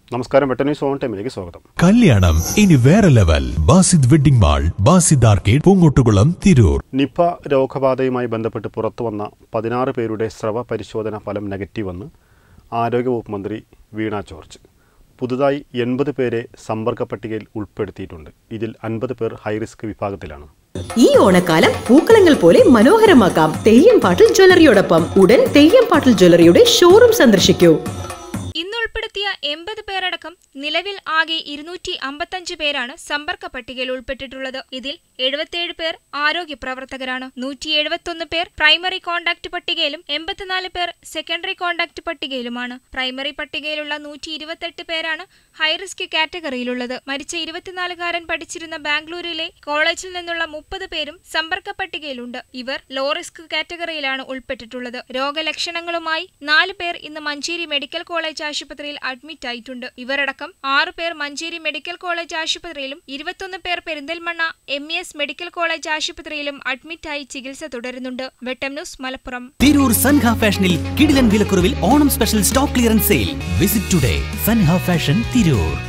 നമസ്കാരം വെട്ടന്യൂസ് ഓൺ ടൈമിലേക്ക് സ്വാഗതം കല്യാണം ഇനി വേറെ level Basid wedding mall Basid arcade Poongottukulam Tirur Nipah രോഗബാധയുമായി ബന്ധപ്പെട്ട് പുറത്തുവന്ന പതിനാറ് പേരുടെ സ്രവ പരിശോധന ഫലം നെഗറ്റീവ് എന്ന് ആരോഗ്യവകുപ്പ് മന്ത്രി വീണ ജോർജ് പുതുതായി എൺപത് പേരെ സമ്പർക്ക പട്ടികയിൽ ഉൾപ്പെടുത്തിയിട്ടുണ്ട് ഇതിൽ അൻപത് പേർ ഹൈറിസ്ക് വിഭാഗത്തിലാണ് ഈ ഓണക്കാലം പൂക്കളങ്ങൾ പോലെ മനോഹരമാക്കാം തെയ്യം പാട്ടിൽ ജ്വല്ലറിയോടൊപ്പം ഉടൻ തെയ്യം പാട്ടിൽ ജ്വല്ലറിയുടെ ഷോറൂം സന്ദർശിക്കൂ ഇന്ന് ഉൾപ്പെടുത്തിയ എൺപത് പേരടക്കം നിലവിൽ ആകെ ഇരുന്നൂറ്റി അമ്പത്തഞ്ച് പേരാണ് സമ്പർക്ക പട്ടികയിൽ ഉൾപ്പെട്ടിട്ടുള്ളത് ഇതിൽ എഴുപത്തിയേഴ് പേർ ആരോഗ്യ പ്രവർത്തകരാണ് നൂറ്റി എഴുപത്തൊന്ന് പേർ പ്രൈമറി കോണ്ടാക്ട് പട്ടികയിലും എൺപത്തിനാല് പേർ സെക്കൻഡറി കോണ്ടാക്ട് പട്ടികയിലുമാണ് പ്രൈമറി പട്ടികയിലുള്ള നൂറ്റി ഇരുപത്തെട്ട് പേരാണ് ഹൈറിസ്ക് കാറ്റഗറിയിലുള്ളത് മരിച്ച ഇരുപത്തിനാലുകാരൻ പഠിച്ചിരുന്ന ബാംഗ്ലൂരിലെ കോളേജിൽ നിന്നുള്ള മുപ്പത് പേരും സമ്പർക്ക പട്ടികയിലുണ്ട് ഇവർ ലോ റിസ്ക് കാറ്റഗറിയിലാണ് ഉൾപ്പെട്ടിട്ടുള്ളത് രോഗലക്ഷണങ്ങളുമായി നാല് പേർ ഇന്ന് മഞ്ചേരി മെഡിക്കൽ കോളേജ് ആശുപത്രിയിൽ അഡ്മിറ്റ് ആയിട്ടുണ്ട് ഇവരടക്കം ആറ് പേർ മഞ്ചേരി മെഡിക്കൽ കോളേജ് ആശുപത്രിയിലും ഇരുപത്തൊന്ന് പേർ Perinthalmanna M E S medical college ആശുപത്രിയിലും അഡ്മിറ്റായി ചികിത്സ തുടരുന്നുണ്ട് വെട്ടം ന്യൂസ് മലപ്പുറം തിരൂർ സൻഹ ഫാഷനിൽ കിടിലൻ വിലക്കുറവിൽ Onam special stock clearance sale visit today Sanha fashion Tirur